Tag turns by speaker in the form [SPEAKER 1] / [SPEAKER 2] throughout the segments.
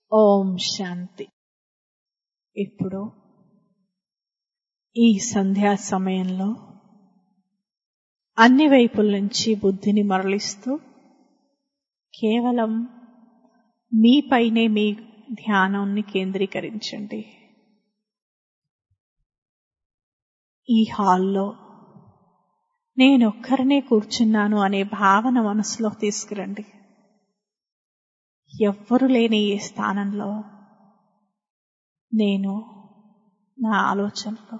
[SPEAKER 1] ఓం శాంతి ఇప్పుడు ఈ సంధ్యా సమయంలో అన్ని వైపుల నుంచి బుద్ధిని మరలిస్తూ కేవలం మీపైనే మీ ధ్యానాన్ని కేంద్రీకరించండి ఈ హాల్లో నేనొక్కరినే కూర్చున్నాను అనే భావన మనసులో తీసుకురండి ఎవ్వరు లేని ఈ స్థానంలో నేను నా ఆలోచనలో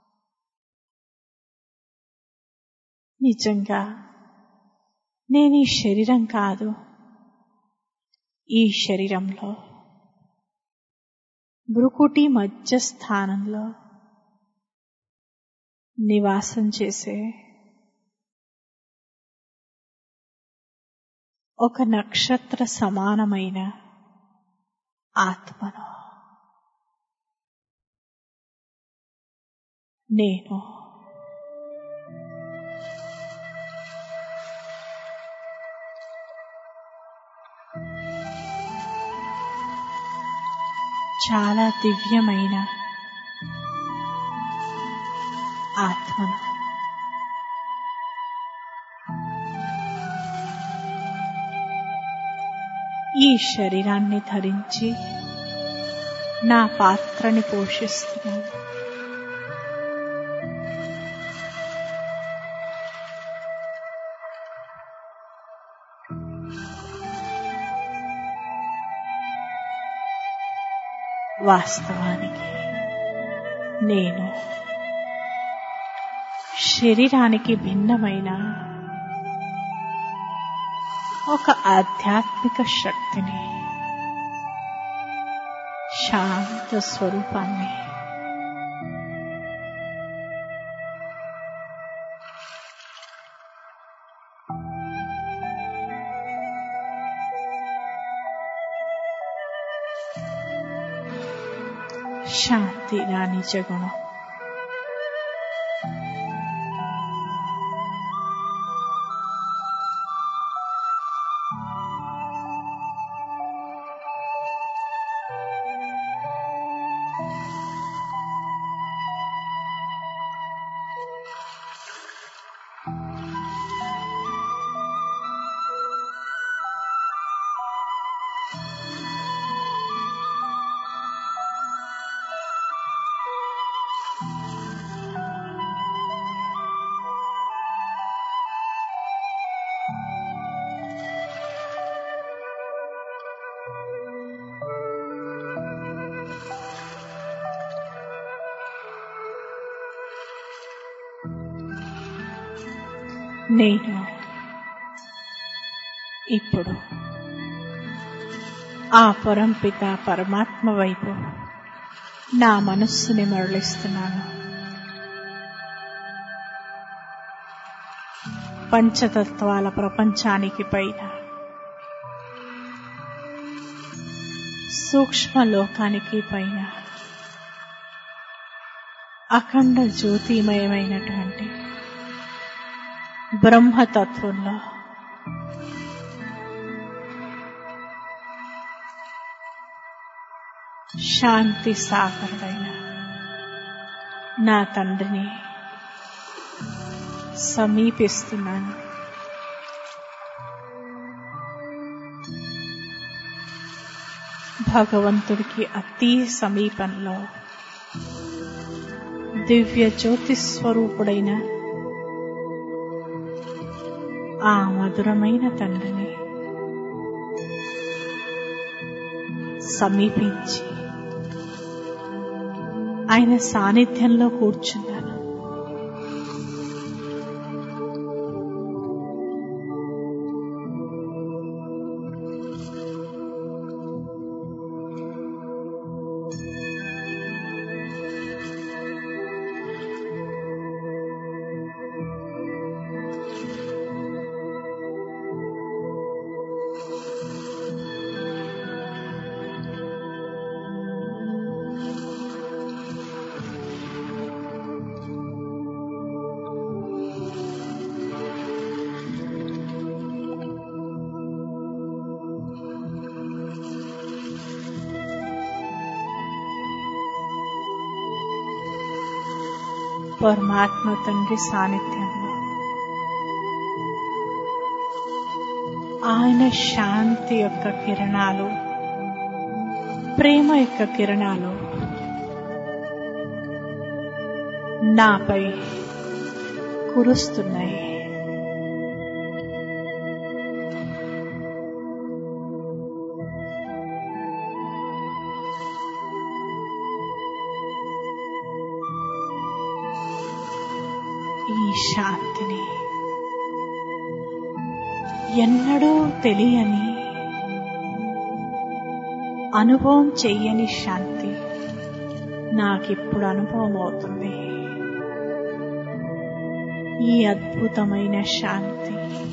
[SPEAKER 1] నిజంగా నేను ఈ శరీరం కాదు ఈ శరీరంలో బ్రుకుటి మధ్య స్థానంలో నివాసం చేసే ఒక నక్షత్ర సమానమైన ఆత్మను నేను చాలా దివ్యమైన ఆత్మను ఈ శరీరాన్ని ధరించి నా పాత్రని పోషిస్తున్నాను వాస్తవానికి నేను శరీరానికి భిన్నమైన ఒక ఆధ్యాత్మిక శక్తిని శాంత స్వరూపాన్ని శాంతి నా నిజ గుణం నేను ఇప్పుడు ఆ పరంపిత పరమాత్మ వైపు నా మనస్సుని మరలిస్తున్నాను పంచతత్వాల ప్రపంచానికి పైన సూక్ష్మ లోకానికి పైన అఖండ జ్యోతిమయమైనటువంటి బ్రహ్మతత్వంలో శాంతి సాగరుడైన నా తండ్రిని సమీపిస్తున్నాను భగవంతుడికి అతి సమీపంలో దివ్య జ్యోతి స్వరూపుడైన ఆ మధురమైన తండ్రిని సమీపించి ఆయన సాన్నిధ్యంలో కూర్చున్నాను పరమాత్మ తండ్రి సాన్నిధ్యంలో ఆయన శాంతి యొక్క కిరణాలు ప్రేమ యొక్క కిరణాలు నాపై కురుస్తున్నాయి ఈ శాంతిని ఎన్నడూ తెలియని అనుభవం చెయ్యని శాంతి నాకిప్పుడు అనుభవం అవుతుంది ఈ అద్భుతమైన శాంతి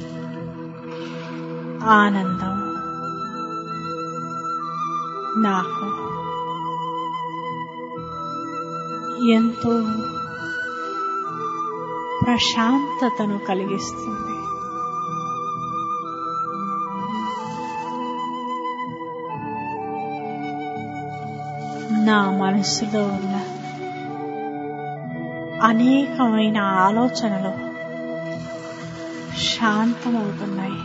[SPEAKER 1] ఆనందం నాకు ఎంతో ప్రశాంతతను కలిగిస్తుంది నా మనసులో ఉన్న అనేకమైన ఆలోచనలు శాంతమవుతున్నాయి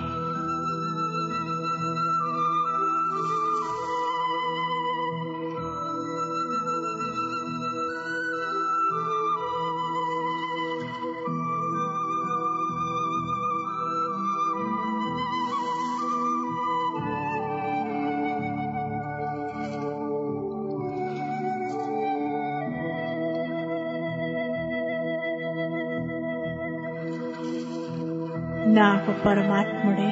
[SPEAKER 1] నాకు పరమాత్ముడే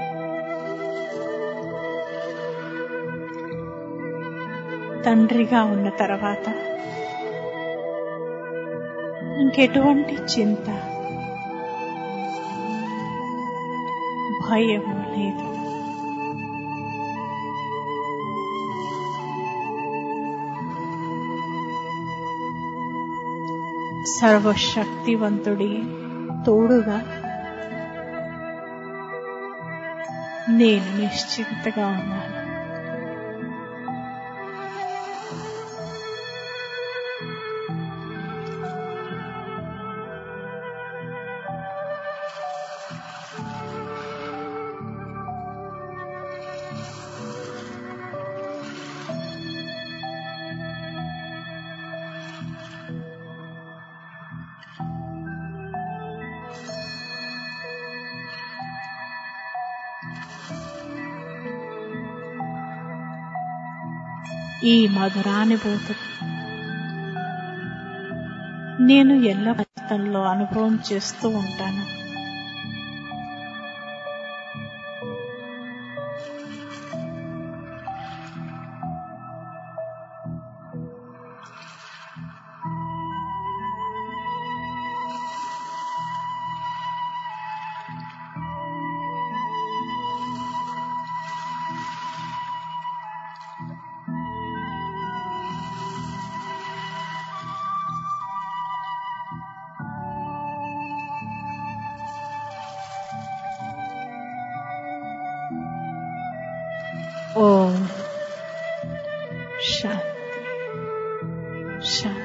[SPEAKER 1] తండ్రిగా ఉన్న తర్వాత ఇంకెటువంటి చింత భయము లేదు సర్వశక్తివంతుడి తోడుగా నేను నిశ్చింతగా ఉన్నాను ఈ మధురానుభూతి నేను ఎల్ల జీవితంలో అనుభవం చేస్తూ ఉంటాను ఓం శాంతి శాంతి